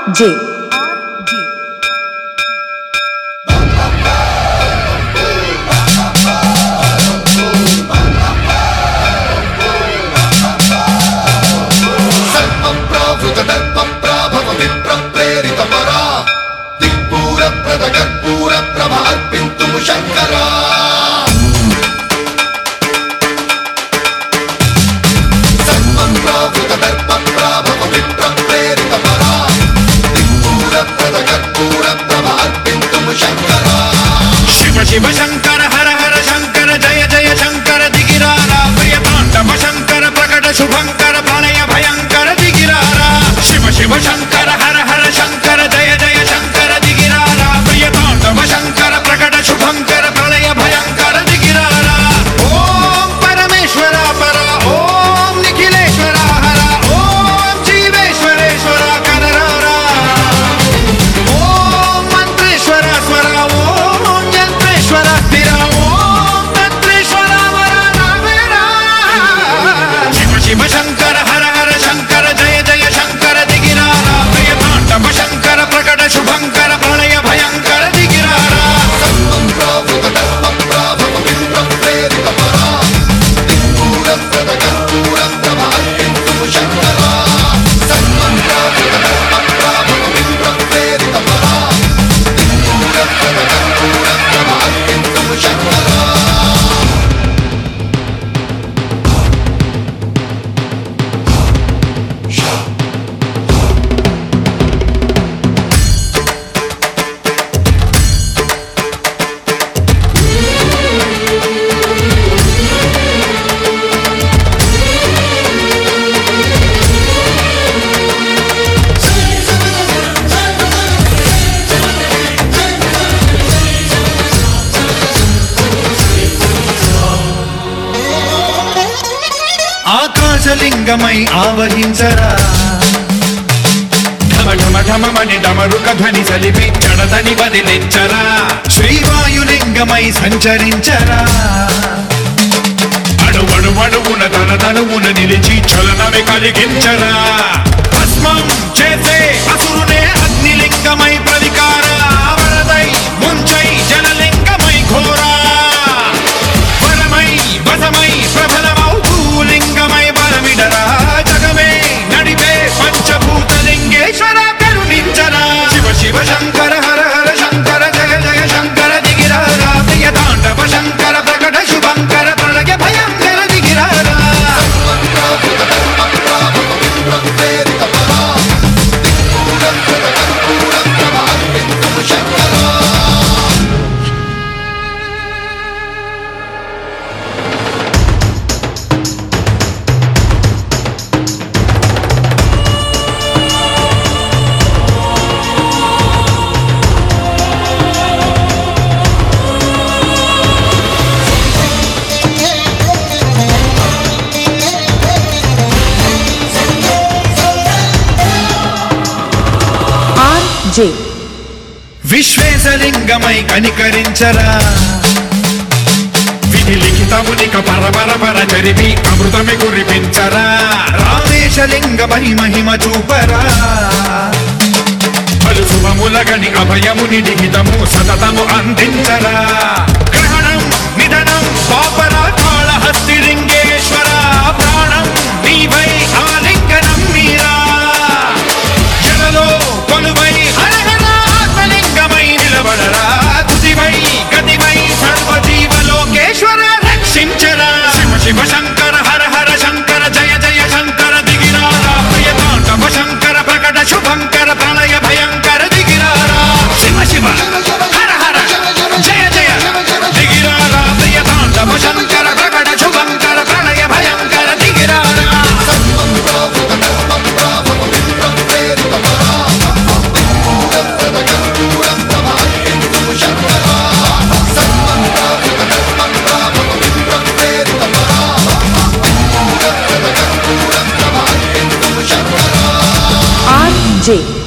జే సర్వప్రావృతదర్పప్రాభవ విప్రప్రేరితపరా దిక్పూరప్రద కర్పూర ప్రభ అర్పింతుము శంకరా సర్వప్రావృతదర్పప్రాభవ విప్రప్రేరితపరా దిక్పూరప్రద కర్పూర ప్రభ అర్పింతుము శంకరా శివ శివ శంకర హర హర శంకర జయ జయ శంకర దిగిరారా ప్రియ తాండవ శంకర ప్రకట శుభంకర ప్రళయ భయంకర దిగిరారా శివ శివ శంకర హర హర శంకర జయ జయ శంకర దిగిరారా ప్రియ తాండవ శంకర ప్రకట శుభంకర ప్రళయ భయంకర దిగిరారా ఓం పరమేశ్వర పర ఓం నిఖిలేశ్వర హర ఓం జీవేశ్వరేశ్వర కనరారా ఓం మంత్రేశ్వర స్వర ఓం యంత్రేశ్వర స్థిర ఓం తంత్రేశ్వర వర నావేరా. శివ శివ శంకర హర హర శంకర జయ జయ శంకర దిగిరారా ప్రియ తాండవ శంకర ప్రకట శుభంకర ప్రళయ భయంకర దిగిరారా సర్వప్రావృతదర్పప్రాభవ విప్రప్రేరితపరా దిక్పూరప్రద కర్పూర ప్రభ అర్పింతుము శంకరా సర్వప్రావృతదర్పప్రాభవ విప్రప్రేరితపరా దిక్పూరప్రద కర్పూర ప్రభ అర్పింతుము శంకరా ఆకాశలింగమై ఆవహించరా ఢమ ఢమ ఢమమని డమరుక ధ్వని సలిపి చడదని వదిలించరా శ్రీవాయులింగమై సంచరించరా అణువణు అణువున తన తనువున నిలిచి చలనమే కలిగించరా భస్మం చేసే అసురునే అగ్నిలింగమై ప్రవికార వరదై ముంచై జలలింగమై ఘోరా వరమై వసమై ప్రబలమౌ భూలింగమై బలమిడరా జగమే నడిపే పంచభూతలింగేశ్వర కరుణించరా శివ శివ శంకర హర హర శంకర జయ జయ శంకర దిగిరారా ప్రియ తాండవ శంకర ప్రకట శుభంకర ప్రళయ భయంకర దిగిరారా సర్వప్రావృతదర్పప్రాభవ విప్రప్రేరితపరా దిక్పూరప్రద కర్పూర ప్రభ అర్పింతుము శంకరా ఆర్ జే విశ్వేశలింగమై కనికరించరా విధి లిఖితమునిక పరపర పర చరివి అమృతమి కురిపించరా రామేశలింగమై మహిమ చూపరా పలు శుభములగని అభయముని లిఖితము సతతము అందించరా గ్రహణం నిధనం పాపరా కాళహస్తి లింగేశ్వర ప్రాణం నీవై ఆలింగనం మీరా జలలో కొలువై హరహర ఆత్మలింగమై నిలబడరా తుదివై గతివై సర్వజీవలోకేశ్వర రక్షించరా శివ శివ శంకర హర హర శంకర జయ జయ శంకర దిగిరారా ప్రియ తాండవ శంకర ప్రకట శుభంకర ప్రళయ భయంకర దిగిరారా శివ శివ హర హర జయ జయ దిగిరారా ప్రియ తాండవ శంకర ప్రకట శుభంకర ప్రళయ భయంకర దిగిరారా సర్వప్రావృతదర్పప్రాభవ విప్రప్రేరితపరా దిక్పూరప్రద కర్పూర ప్రభ అర్పింతుము శంకరా సర్వప్రావృతదర్పప్రాభవ విప్రప్రేరితపరా దిక్పూరప్రద కర్పూర ప్రభ అర్పింతుము శంకరా ఆర్ జే